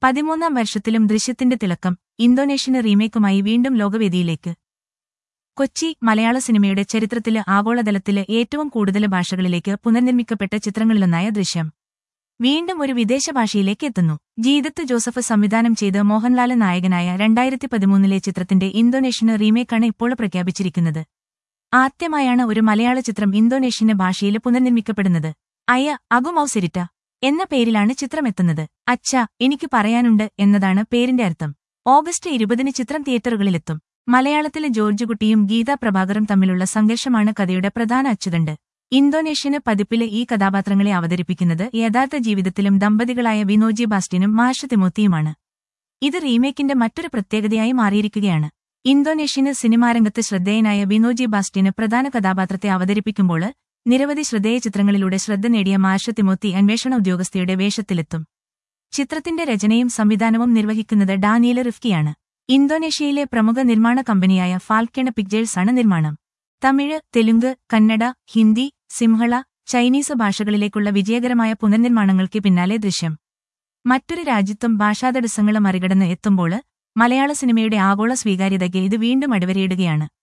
പതിമൂന്നാം വർഷത്തിലും ദൃശ്യത്തിന്റെ തിളക്കം ഇന്തോനേഷ്യന് റീമേക്കുമായി വീണ്ടും ലോകവേദിയിലേക്ക് കൊച്ചി മലയാള സിനിമയുടെ ചരിത്രത്തില് ആഗോളതലത്തില് ഏറ്റവും കൂടുതൽ ഭാഷകളിലേക്ക് പുനർനിർമ്മിക്കപ്പെട്ട ചിത്രങ്ങളിലൊന്നായ ദൃശ്യം വീണ്ടും ഒരു വിദേശ ഭാഷയിലേക്ക് എത്തുന്നു ജീതത്ത് ജോസഫ് സംവിധാനം ചെയ്ത് മോഹൻലാല് നായകനായ രണ്ടായിരത്തി പതിമൂന്നിലെ ചിത്രത്തിന്റെ ഇന്തോനേഷ്യന് റീമേക്കാണ് ഇപ്പോൾ പ്രഖ്യാപിച്ചിരിക്കുന്നത് ആദ്യമായാണ് ഒരു മലയാള ചിത്രം ഇന്തോനേഷ്യന് ഭാഷയിൽ പുനർനിർമ്മിക്കപ്പെടുന്നത് അയ അഗുമൌസിരിറ്റ എന്ന പേരിലാണ് ചിത്രമെത്തുന്നത് അച്ഛ എനിക്ക് പറയാനുണ്ട് എന്നതാണ് പേരിന്റെ അർത്ഥം ഓഗസ്റ്റ് ഇരുപതിന് ചിത്രം തിയേറ്ററുകളിലെത്തും മലയാളത്തിലെ ജോർജ് കുട്ടിയും ഗീതാ പ്രഭാകറും തമ്മിലുള്ള സംഘർഷമാണ് കഥയുടെ പ്രധാന അച്ചുതണ്ട് ഇന്തോനേഷ്യന് പതിപ്പിലെ ഈ കഥാപാത്രങ്ങളെ അവതരിപ്പിക്കുന്നത് യഥാർത്ഥ ജീവിതത്തിലും ദമ്പതികളായ വിനോജി ബാസ്റ്റിനും മാഷ തിമോത്തിയുമാണ് ഇത് റീമേക്കിന്റെ മറ്റൊരു പ്രത്യേകതയായി മാറിയിരിക്കുകയാണ് ഇന്തോനേഷ്യന് സിനിമാരംഗത്ത് ശ്രദ്ധേയനായ വിനോജി ബാസ്റ്റിന് പ്രധാന കഥാപാത്രത്തെ അവതരിപ്പിക്കുമ്പോൾ നിരവധി ശ്രദ്ധേയ ചിത്രങ്ങളിലൂടെ ശ്രദ്ധ നേടിയ മാഷ തിമോത്തി അന്വേഷണ ഉദ്യോഗസ്ഥയുടെ വേഷത്തിലെത്തും ചിത്രത്തിന്റെ രചനയും സംവിധാനവും നിർവഹിക്കുന്നത് ഡാനിയൽ റിഫ്കിയാണ് ഇന്തോനേഷ്യയിലെ പ്രമുഖ നിർമ്മാണ കമ്പനിയായ ഫാൽക്കേണ പിക്ചേഴ്സ് ആണ് നിർമ്മാണം തമിഴ് തെലുങ്ക് കന്നഡ ഹിന്ദി സിംഹള ചൈനീസ് ഭാഷകളിലേക്കുള്ള വിജയകരമായ പുനർനിർമ്മാണങ്ങൾക്ക് പിന്നാലെ ദൃശ്യം മറ്റൊരു രാജ്യത്തും ഭാഷാതടസ്സങ്ങൾ മറികടന്ന് എത്തുമ്പോൾ മലയാള സിനിമയുടെ ആഗോള സ്വീകാര്യതയ്ക്ക് ഇത് വീണ്ടും അടിവരയിടുകയാണ്